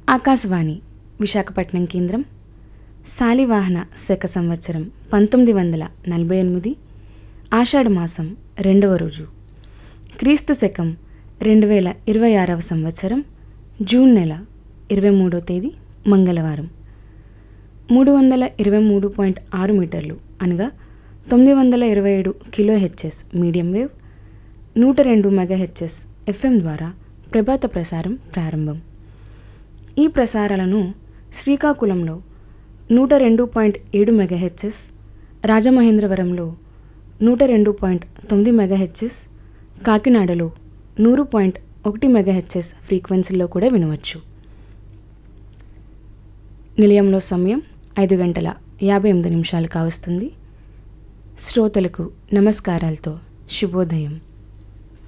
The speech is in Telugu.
ఆకాశవాణి విశాఖపట్నం కేంద్రం శాలివాహన శక సంవత్సరం పంతొమ్మిది వందల నలభై ఎనిమిది ఆషాఢ మాసం రెండవ రోజు క్రీస్తు శకం రెండు వేల ఇరవై ఆరవ సంవత్సరం జూన్ నెల ఇరవై మూడో తేదీ మంగళవారం మూడు వందల ఇరవై మూడు పాయింట్ ఆరు మీటర్లు అనగా తొమ్మిది వందల ఇరవై ఏడు కిలో హెచ్ఎస్ మీడియం వేవ్ నూట రెండు మెగా హెచ్ఎస్ ఎఫ్ఎం ద్వారా ప్రభాత ప్రసారం ప్రారంభం ఈ ప్రసారాలను శ్రీకాకుళంలో నూట రెండు పాయింట్ ఏడు మెగాహెచ్ఎస్ రాజమహేంద్రవరంలో నూట రెండు పాయింట్ తొమ్మిది మెగాహెచ్ఎస్ కాకినాడలో నూరు పాయింట్ ఒకటి మెగాహెచ్ఎస్ ఫ్రీక్వెన్సీలో కూడా వినవచ్చు నిలయంలో సమయం ఐదు గంటల యాభై ఎనిమిది నిమిషాలు కావస్తుంది శ్రోతలకు నమస్కారాలతో శుభోదయం